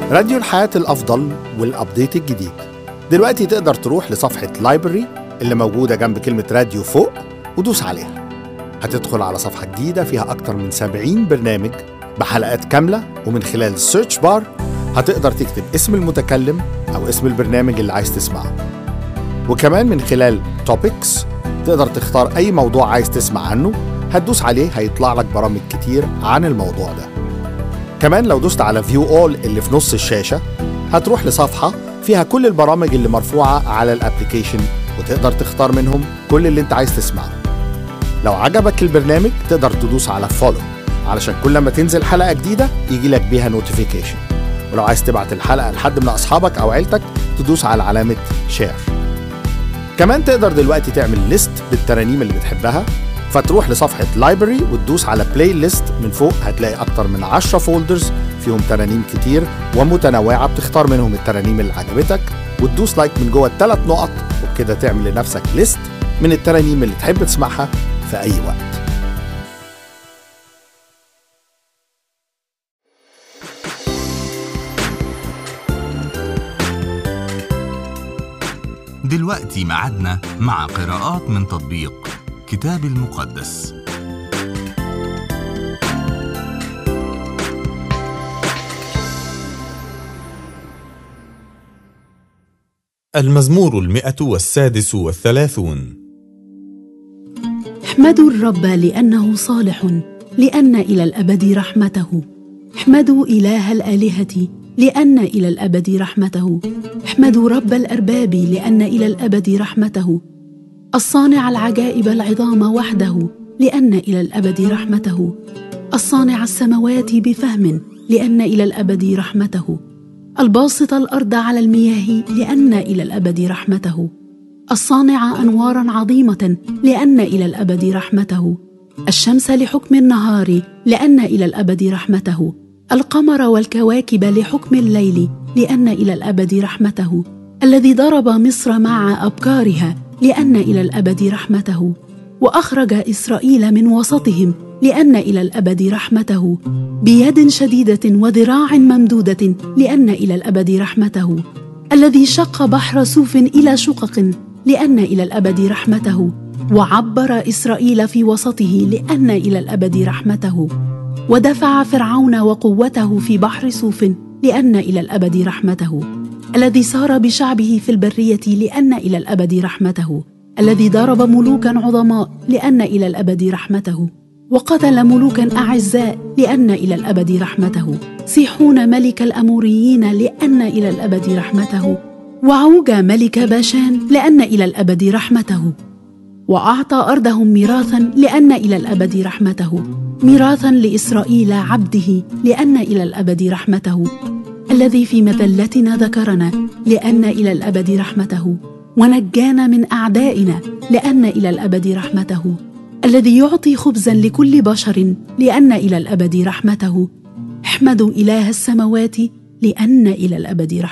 راديو الحياة الأفضل والأبديت الجديد دلوقتي تقدر تروح لصفحة لايبرري اللي موجودة جنب كلمة راديو فوق ودوس عليها هتدخل على صفحة جديدة فيها أكتر من 70 برنامج بحلقات كاملة ومن خلال السيرش بار هتقدر تكتب اسم المتكلم أو اسم البرنامج اللي عايز تسمعه وكمان من خلال توبكس تقدر تختار أي موضوع عايز تسمع عنه هتدوس عليه هيطلع لك برامج كتير عن الموضوع ده كمان لو دوست على فيو اول اللي في نص الشاشة هتروح لصفحة فيها كل البرامج اللي مرفوعة على الابليكيشن وتقدر تختار منهم كل اللي انت عايز تسمعه لو عجبك البرنامج تقدر تدوس على فولو علشان كل ما تنزل حلقة جديدة يجي لك بيها نوتيفيكيشن ولو عايز تبعت الحلقة لحد من أصحابك أو عيلتك تدوس على علامة شير كمان تقدر دلوقتي تعمل ليست بالترانيم اللي بتحبها فتروح لصفحة لايبرري وتدوس على بلاي ليست من فوق هتلاقي أكتر من 10 فولدرز فيهم ترانيم كتير ومتنوعة بتختار منهم الترانيم اللي عجبتك وتدوس لايك من جوه الثلاث نقط وبكده تعمل لنفسك ليست من الترانيم اللي تحب تسمعها في أي وقت دلوقتي ميعادنا مع قراءات من تطبيق كتاب المقدس المزمور المئة والسادس والثلاثون احمدوا الرب لانه صالح لان الى الابد رحمته احمدوا اله الالهه لان الى الابد رحمته احمدوا رب الارباب لان الى الابد رحمته الصانع العجائب العظام وحده لان الى الابد رحمته الصانع السماوات بفهم لان الى الابد رحمته الباسط الارض على المياه لان الى الابد رحمته الصانع انوارا عظيمه لان الى الابد رحمته الشمس لحكم النهار لان الى الابد رحمته القمر والكواكب لحكم الليل لان الى الابد رحمته الذي ضرب مصر مع ابكارها لان الى الابد رحمته واخرج اسرائيل من وسطهم لان الى الابد رحمته بيد شديده وذراع ممدوده لان الى الابد رحمته الذي شق بحر سوف الى شقق لان الى الابد رحمته وعبر اسرائيل في وسطه لان الى الابد رحمته ودفع فرعون وقوته في بحر سوف لان الى الابد رحمته الذي سار بشعبه في البريه لان الى الابد رحمته الذي ضرب ملوكا عظماء لان الى الابد رحمته وقتل ملوكا اعزاء لان الى الابد رحمته سيحون ملك الاموريين لان الى الابد رحمته وعوج ملك باشان لان الى الابد رحمته واعطى ارضهم ميراثا لان الى الابد رحمته ميراثا لاسرائيل عبده لان الى الابد رحمته الذي في مذلتنا ذكرنا لان الى الابد رحمته ونجانا من اعدائنا لان الى الابد رحمته الذي يعطي خبزا لكل بشر لان الى الابد رحمته احمدوا اله السماوات لان الى الابد رحمته